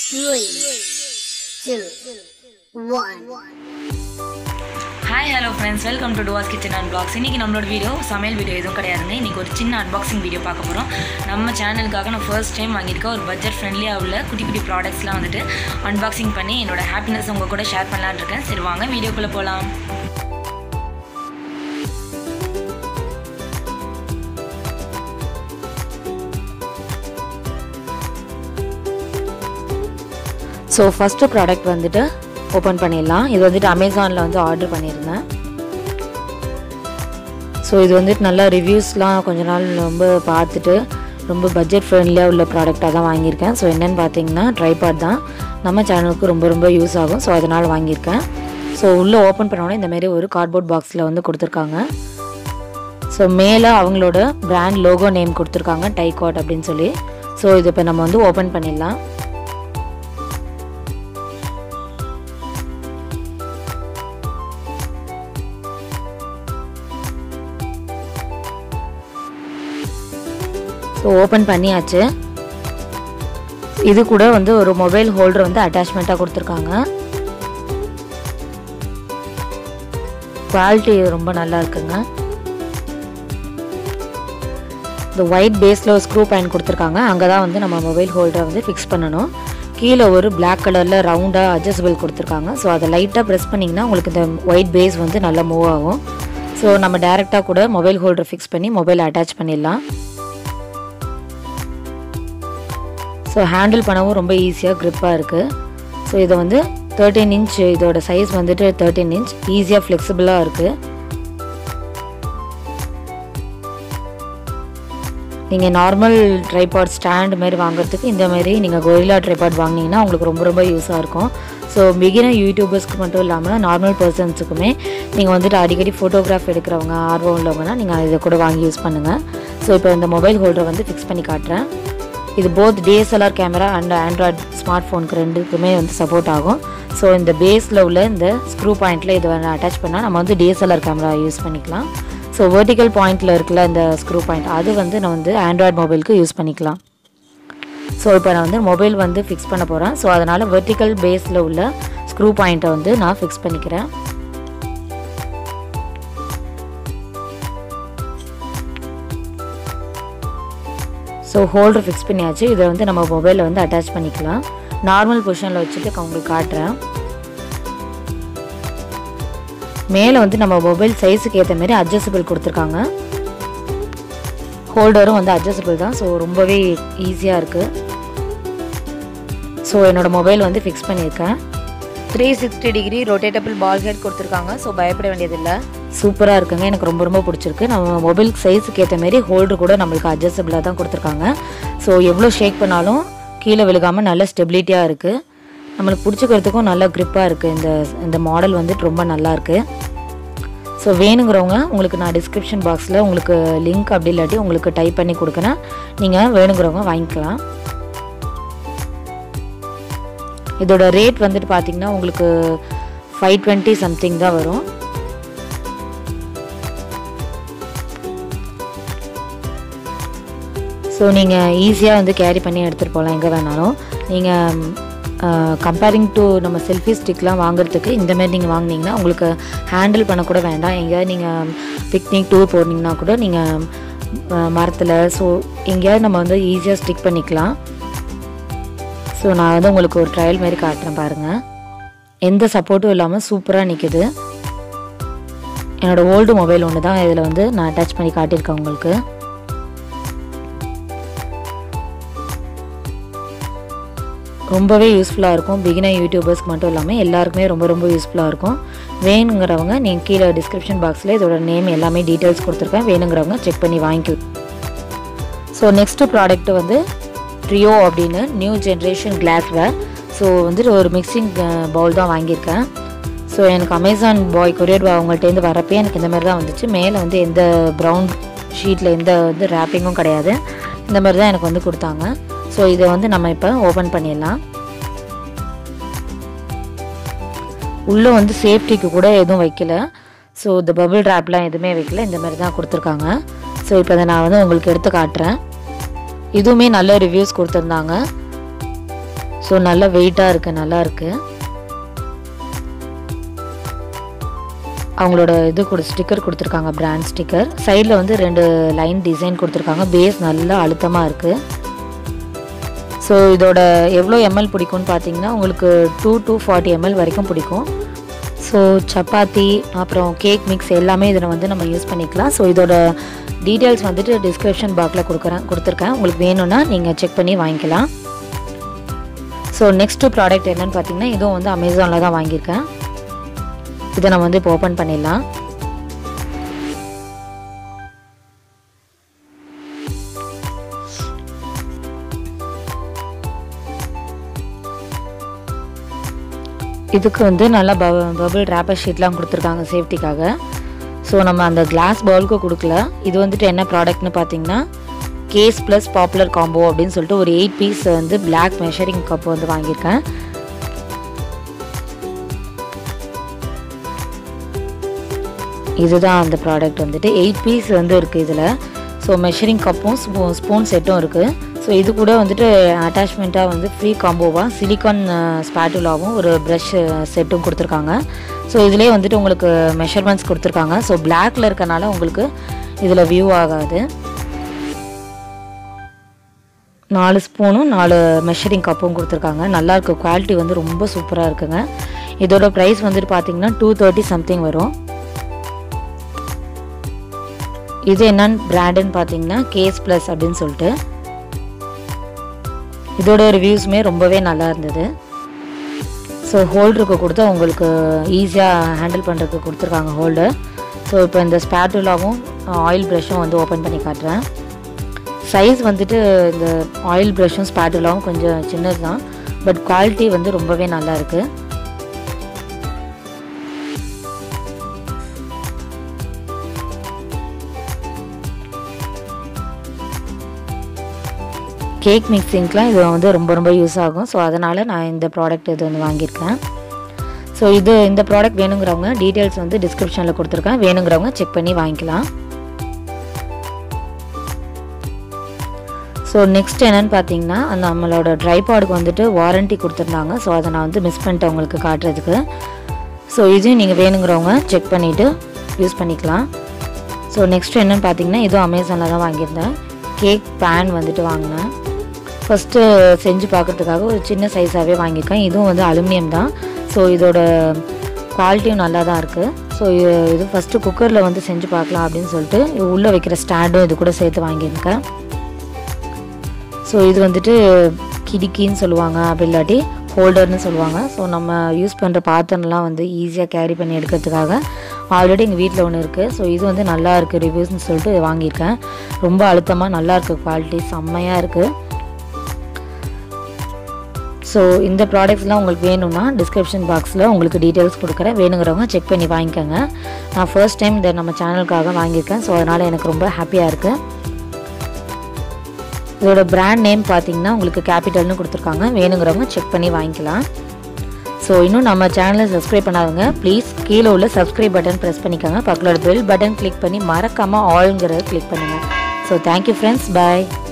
three, two, one. Hi hello friends welcome to டுவாஸ் kitchen and vlogs இன்றைக்கி நம்மளோட video சமையல் வீடியோ எதுவும் கிடையாதுங்க இன்றைக்கி ஒரு சின்ன அன்பாக்சிங் வீடியோ பார்க்க போகிறோம் நம்ம சேனலுக்காக நான் ஃபர்ஸ்ட் டைம் வாங்கியிருக்க ஒரு பட்ஜெட் ஃப்ரெண்ட்லியாக உள்ள குட்டி குட்டி ப்ராடக்ட்ஸ்லாம் வந்துட்டு அன்பாக்சிங் பண்ணி என்னோட ஹாப்பினஸ் உங்கள் கூட ஷேர் பண்ணலான்னு இருக்கேன் சரி வாங்க வீடியோக்குள்ளே போகலாம் ஸோ ஃபஸ்ட்டு ப்ராடக்ட் வந்துட்டு ஓப்பன் பண்ணிடலாம் இது வந்துட்டு அமேசானில் வந்து ஆர்டர் பண்ணியிருந்தேன் ஸோ இது வந்துட்டு நல்லா ரிவ்யூஸ்லாம் கொஞ்ச நாள் ரொம்ப பார்த்துட்டு ரொம்ப பட்ஜெட் ஃப்ரெண்ட்லியாக உள்ள ப்ராடக்டாக தான் வாங்கியிருக்கேன் ஸோ என்னென்னு பார்த்தீங்கன்னா ட்ரைபாட் தான் நம்ம சேனலுக்கு ரொம்ப ரொம்ப யூஸ் ஆகும் ஸோ அதனால் வாங்கியிருக்கேன் ஸோ உள்ளே ஓப்பன் பண்ணோன்னே இந்தமாரி ஒரு கார்ட்போர்ட் பாக்ஸில் வந்து கொடுத்துருக்காங்க ஸோ மேலே அவங்களோட பிராண்ட் லோகோ நேம் கொடுத்துருக்காங்க டைகாட் அப்படின்னு சொல்லி ஸோ இது இப்போ நம்ம வந்து ஓப்பன் பண்ணிடலாம் ஸோ ஓப்பன் பண்ணியாச்சு இது கூட வந்து ஒரு மொபைல் ஹோல்டர் வந்து அட்டாச்மெண்ட்டாக கொடுத்துருக்காங்க குவாலிட்டி ரொம்ப நல்லா இருக்குங்க இந்த ஒயிட் பேஸில் ஒரு ஸ்க்ரூ பாயிண்ட் கொடுத்துருக்காங்க அங்கே தான் வந்து நம்ம மொபைல் ஹோல்டரை வந்து ஃபிக்ஸ் பண்ணணும் கீழே ஒரு பிளாக் கலரில் ரவுண்டாக அட்ஜஸ்டபிள் கொடுத்துருக்காங்க ஸோ அதை லைட்டாக ப்ரெஸ் பண்ணிங்கன்னா உங்களுக்கு இந்த ஒயிட் பேஸ் வந்து நல்லா மூவ் ஆகும் ஸோ நம்ம டேரெக்டாக கூட மொபைல் ஹோல்டர் ஃபிக்ஸ் பண்ணி மொபைல் அட்டாச் பண்ணிடலாம் ஸோ ஹேண்டில் பண்ணவும் ரொம்ப ஈஸியாக க்ரிப்பாக இருக்குது ஸோ இதை வந்து தேர்ட்டீன் இன்ச் இதோட சைஸ் வந்துட்டு தேர்ட்டீன் இன்ச் ஈஸியாக ஃப்ளெக்சிபிளாக இருக்குது நீங்கள் நார்மல் ட்ரைபாட் ஸ்டாண்ட் மாதிரி வாங்குறதுக்கு இந்த மாதிரி நீங்கள் கொரில்லா ட்ரைபாட் வாங்கினீங்கன்னா உங்களுக்கு ரொம்ப ரொம்ப யூஸாக இருக்கும் ஸோ பிகினர் யூடியூபர்ஸ்க்கு மட்டும் இல்லாமல் நார்மல் பர்சன்ஸுக்குமே நீங்கள் வந்துட்டு அடிக்கடி ஃபோட்டோகிராஃப் எடுக்கிறவங்க ஆர்வம் உள்ளவங்கன்னா நீங்கள் இதை கூட வாங்கி யூஸ் பண்ணுங்கள் ஸோ இப்போ இந்த மொபைல் ஹோல்டரை வந்து ஃபிக்ஸ் பண்ணி காட்டுறேன் இது both DSLR camera and android smart ஃபோனுக்கு ரெண்டுக்குமே வந்து சப்போர்ட் ஆகும் ஸோ இந்த பேஸில் உள்ள இந்த ஸ்க்ரூ பாயிண்ட்டில் இது வந்து அட்டாச் பண்ணால் நம்ம வந்து டிஎஸ்எல்ஆர் கேமரா யூஸ் பண்ணிக்கலாம் ஸோ வெர்டிக்கல் பாயிண்டில் இருக்குல்ல இந்த ஸ்க்ரூ பாயிண்ட் அது வந்து நான் வந்து ஆண்ட்ராய்ட் மொபைலுக்கு யூஸ் பண்ணிக்கலாம் ஸோ இப்போ நான் வந்து மொபைல் வந்து ஃபிக்ஸ் பண்ண போகிறேன் ஸோ அதனால் வெர்டிக்கல் பேஸில் உள்ள ஸ்க்ரூ பாயிண்ட்டை வந்து நான் ஃபிக்ஸ் பண்ணிக்கிறேன் ஸோ ஹோல்டர் ஃபிக்ஸ் பண்ணியாச்சு இதை வந்து நம்ம மொபைலில் வந்து அட்டாச் பண்ணிக்கலாம் நார்மல் பொசிஷனில் வச்சுட்டு நான் உங்களுக்கு காட்டுறேன் மேலே வந்து நம்ம மொபைல் சைஸுக்கு ஏற்ற மாதிரி அட்ஜஸ்டபிள் கொடுத்துருக்காங்க ஹோல்டரும் வந்து அட்ஜஸ்டபிள் தான் ஸோ ரொம்பவே ஈஸியாக இருக்குது ஸோ என்னோடய மொபைல் வந்து ஃபிக்ஸ் பண்ணியிருக்கேன் three sixty degree rotatable ball head கொடுத்துருக்காங்க ஸோ பயப்பட வேண்டியதில்லை சூப்பராக இருக்குங்க எனக்கு ரொம்ப ரொம்ப பிடிச்சிருக்கு நம்ம மொபைல் சைஸுக்கு ஏற்ற மாரி ஹோல்டர் கூட நம்மளுக்கு அட்ஜஸ்டபிளாக தான் கொடுத்துருக்காங்க ஸோ எவ்வளோ ஷேக் பண்ணாலும் கீழே விழுகாமல் நல்ல ஸ்டெபிலிட்டியாக இருக்குது நம்மளுக்கு பிடிச்சிக்கிறதுக்கும் நல்ல க்ரிப்பாக இருக்குது இந்த இந்த மாடல் வந்துட்டு ரொம்ப நல்லாயிருக்கு ஸோ வேணுங்கிறவங்க உங்களுக்கு நான் டிஸ்கிரிப்ஷன் பாக்ஸில் உங்களுக்கு லிங்க் அப்படி இல்லாட்டி உங்களுக்கு டைப் பண்ணி கொடுக்குறேன் நீங்கள் வேணுங்கிறவங்க வாங்கிக்கலாம் இதோட ரேட் வந்துட்டு பார்த்தீங்கன்னா உங்களுக்கு ஃபைவ் டுவெண்ட்டி சம்திங் தான் வரும் ஸோ நீங்கள் ஈஸியாக வந்து கேரி பண்ணி எடுத்துகிட்டு போகலாம் எங்கே வேணாலும் நீங்கள் கம்பேரிங் டு நம்ம செல்ஃபி ஸ்டிக்லாம் வாங்குறதுக்கு இந்தமாரி நீங்கள் வாங்கினீங்கன்னா உங்களுக்கு ஹேண்டில் பண்ணக்கூட வேண்டாம் எங்கேயாவது நீங்கள் பிக்னிக் டூர் போனீங்கன்னா கூட நீங்கள் மரத்தில் ஸோ எங்கேயாவது நம்ம வந்து ஈஸியாக ஸ்டிக் பண்ணிக்கலாம் ஸோ நான் வந்து உங்களுக்கு ஒரு ட்ரையல் மாரி காட்டுறேன் பாருங்கள் எந்த சப்போர்ட்டும் இல்லாமல் சூப்பராக நிற்குது என்னோடய ஓல்டு மொபைல் ஒன்று தான் இதில் வந்து நான் அட்டாச் பண்ணி காட்டியிருக்கேன் உங்களுக்கு ரொம்பவே யூஸ்ஃபுல்லாக இருக்கும் பிகினர் யூடியூபர்ஸ்க்கு மட்டும் இல்லாமல் எல்லாருக்குமே ரொம்ப ரொம்ப யூஸ்ஃபுல்லாக இருக்கும் வேணுங்கிறவங்க நீங்கள் கீழே டிஸ்கிரிப்ஷன் பாக்ஸில் இதோட நேம் எல்லாமே டீட்டெயில்ஸ் கொடுத்துருக்கேன் வேணுங்கிறவங்க செக் பண்ணி வாங்கிக்கலாம் ஸோ நெக்ஸ்ட்டு ப்ராடக்ட் வந்து ட்ரியோ அப்படின்னு நியூ ஜென்ரேஷன் கிளாஸ்வேர் ஸோ வந்துட்டு ஒரு மிக்சிங் பவுல் தான் வாங்கியிருக்கேன் ஸோ எனக்கு அமேசான் பாய் கொரியர் அவங்கள்ட்டேருந்து வரப்பே எனக்கு இந்த மாதிரி தான் வந்துச்சு மேலே வந்து எந்த ப்ரௌன் ஷீட்டில் எந்த வந்து ரேப்பிங்கும் கிடையாது இந்த மாதிரி தான் எனக்கு வந்து கொடுத்தாங்க ஸோ இதை வந்து நம்ம இப்போ ஓப்பன் பண்ணிடலாம் உள்ளே வந்து சேஃப்டிக்கு கூட எதுவும் வைக்கல ஸோ இந்த பபிள் ட்ராப்லாம் எதுவுமே வைக்கல இந்த மாதிரி தான் கொடுத்துருக்காங்க ஸோ இப்போ அதை நான் வந்து உங்களுக்கு எடுத்து காட்டுறேன் இதுவுமே நல்ல ரிவ்யூஸ் கொடுத்துருந்தாங்க ஸோ நல்ல வெயிட்டாக இருக்குது நல்லா இருக்குது அவங்களோட இது கொடு ஸ்டிக்கர் கொடுத்துருக்காங்க பிராண்ட் ஸ்டிக்கர் சைடில் வந்து ரெண்டு லைன் டிசைன் கொடுத்துருக்காங்க பேஸ் நல்லா அழுத்தமாக இருக்குது ஸோ இதோட எவ்வளோ எம்எல் பிடிக்கும்னு பார்த்தீங்கன்னா உங்களுக்கு டூ டூ ஃபார்ட்டி எம்எல் வரைக்கும் பிடிக்கும் ஸோ சப்பாத்தி அப்புறம் கேக் மிக்ஸ் எல்லாமே இதில் வந்து நம்ம யூஸ் பண்ணிக்கலாம் ஸோ இதோட டீட்டெயில்ஸ் வந்துட்டு டிஸ்கிரிப்ஷன் பாக்ஸில் கொடுக்குறேன் கொடுத்துருக்கேன் உங்களுக்கு வேணும்னா நீங்கள் செக் பண்ணி வாங்கிக்கலாம் ஸோ நெக்ஸ்ட்டு ப்ராடக்ட் என்னன்னு பார்த்தீங்கன்னா இதுவும் வந்து அமேசானில் தான் வாங்கியிருக்கேன் இதை நம்ம வந்து இப்போ ஓப்பன் பண்ணிடலாம் இதுக்கு வந்து நல்லா ப பபிள் ரேப்பர் ஷீட்லாம் கொடுத்துருக்காங்க சேஃப்டிக்காக ஸோ நம்ம அந்த கிளாஸ் பவுலுக்கு கொடுக்கல இது வந்துட்டு என்ன ப்ராடக்ட்னு பார்த்தீங்கன்னா கேஸ் ப்ளஸ் பாப்புலர் காம்போ அப்படின்னு சொல்லிட்டு ஒரு எயிட் பீஸ் வந்து பிளாக் மெஷரிங் கப் வந்து வாங்கியிருக்கேன் இதுதான் அந்த ப்ராடக்ட் வந்துட்டு எயிட் பீஸ் வந்து இருக்குது இதில் ஸோ மெஷரிங் கப்பும் ஸ்பூ ஸ்பூன் செட்டும் இருக்குது ஸோ இது கூட வந்துட்டு அட்டாச்மெண்ட்டாக வந்து ஃப்ரீ காம்போவாக சிலிக்கான் ஸ்பேட்டுலாவும் ஒரு ப்ரஷ் செட்டும் கொடுத்துருக்காங்க ஸோ இதிலே வந்துட்டு உங்களுக்கு மெஷர்மெண்ட்ஸ் கொடுத்துருக்காங்க ஸோ பிளாக்ல இருக்கனால உங்களுக்கு இதில் வியூ ஆகாது நாலு ஸ்பூனும் நாலு மெஷரிங் கப்பும் கொடுத்துருக்காங்க நல்லாயிருக்கு குவாலிட்டி வந்து ரொம்ப சூப்பராக இருக்குங்க இதோட ப்ரைஸ் வந்துட்டு பார்த்தீங்கன்னா டூ தேர்ட்டி சம்திங் வரும் இது என்னன்னு பிராண்டுன்னு பார்த்தீங்கன்னா கேஸ் ப்ளஸ் அப்படின்னு சொல்லிட்டு இதோட ரிவ்யூஸுமே ரொம்பவே நல்லா இருந்தது ஸோ ஹோல்டருக்கு கொடுத்து உங்களுக்கு ஈஸியாக ஹேண்டில் பண்ணுறதுக்கு கொடுத்துருக்காங்க ஹோல்டர் ஸோ இப்போ இந்த ஸ்பேட்டுலாவும் ஆயில் ப்ரஷ்ஷும் வந்து ஓப்பன் பண்ணி காட்டுறேன் சைஸ் வந்துட்டு இந்த ஆயில் ப்ரஷ்ஷும் ஸ்பேட்டுலாவும் கொஞ்சம் சின்னது தான் பட் குவாலிட்டி வந்து ரொம்பவே நல்லா இருக்குது கேக் மிக்சிங்க்கெலாம் இது வந்து ரொம்ப ரொம்ப யூஸ் ஆகும் ஸோ அதனால் நான் இந்த ப்ராடக்ட் இது வந்து வாங்கியிருக்கேன் ஸோ இது இந்த ப்ராடக்ட் வேணுங்கிறவங்க டீட்டெயில்ஸ் வந்து டிஸ்கிரிப்ஷனில் கொடுத்துருக்கேன் வேணுங்கிறவங்க செக் பண்ணி வாங்கிக்கலாம் ஸோ நெக்ஸ்ட் என்னென்னு பார்த்தீங்கன்னா அந்த நம்மளோட ட்ரைபாடுக்கு வந்துட்டு வாரண்ட்டி கொடுத்துருந்தாங்க ஸோ அதை நான் வந்து மிஸ் பண்ணிட்டேன் உங்களுக்கு காட்டுறதுக்கு ஸோ இதையும் நீங்கள் வேணுங்கிறவங்க செக் பண்ணிவிட்டு யூஸ் பண்ணிக்கலாம் ஸோ நெக்ஸ்ட் என்னென்னு பார்த்தீங்கன்னா இதுவும் அமேசானில் தான் வாங்கியிருந்தேன் கேக் பேன் வந்துட்டு வாங்கினேன் ஃபஸ்ட்டு செஞ்சு பார்க்குறதுக்காக ஒரு சின்ன சைஸாகவே வாங்கியிருக்கேன் இதுவும் வந்து அலுமினியம் தான் ஸோ இதோட குவாலிட்டியும் நல்லா தான் இருக்குது ஸோ இது ஃபஸ்ட்டு குக்கரில் வந்து செஞ்சு பார்க்கலாம் அப்படின்னு சொல்லிட்டு உள்ளே வைக்கிற ஸ்டாண்டும் இது கூட சேர்த்து வாங்கியிருக்கேன் ஸோ இது வந்துட்டு கிடிக்கின்னு சொல்லுவாங்க அப்படி இல்லாட்டி ஹோல்டர்னு சொல்லுவாங்க ஸோ நம்ம யூஸ் பண்ணுற பாத்திரம்லாம் வந்து ஈஸியாக கேரி பண்ணி எடுக்கிறதுக்காக ஆல்ரெடி எங்கள் வீட்டில் ஒன்று இருக்குது ஸோ இது வந்து நல்லா இருக்குது ரிவ்யூஸ்னு சொல்லிட்டு வாங்கியிருக்கேன் ரொம்ப அழுத்தமாக நல்லா இருக்குது குவாலிட்டி செம்மையாக இருக்குது ஸோ இந்த ப்ராடக்ட்ஸ்லாம் உங்களுக்கு வேணும்னா டிஸ்கிரிப்ஷன் பாக்ஸில் உங்களுக்கு டீட்டெயில்ஸ் கொடுக்குறேன் வேணுங்கிறவங்க செக் பண்ணி வாங்கிக்கோங்க நான் ஃபர்ஸ்ட் டைம் இதை நம்ம சேனலுக்காக வாங்கியிருக்கேன் ஸோ அதனால் எனக்கு ரொம்ப ஹாப்பியாக இருக்குது இதோட பிராண்ட் நேம் பார்த்தீங்கன்னா உங்களுக்கு கேபிட்டல்னு கொடுத்துருக்காங்க வேணுங்கிறவங்க செக் பண்ணி வாங்கிக்கலாம் ஸோ இன்னும் நம்ம சேனலை சப்ஸ்கிரைப் பண்ணாதவங்க ப்ளீஸ் கீழே உள்ள சப்ஸ்கிரைப் பட்டன் ப்ரெஸ் பண்ணிக்கோங்க பக்கத்தோட பெல் பட்டன் கிளிக் பண்ணி மறக்காமல் ஆல்ங்கிறத கிளிக் பண்ணுங்கள் ஸோ தேங்க்யூ ஃப்ரெண்ட்ஸ் பாய்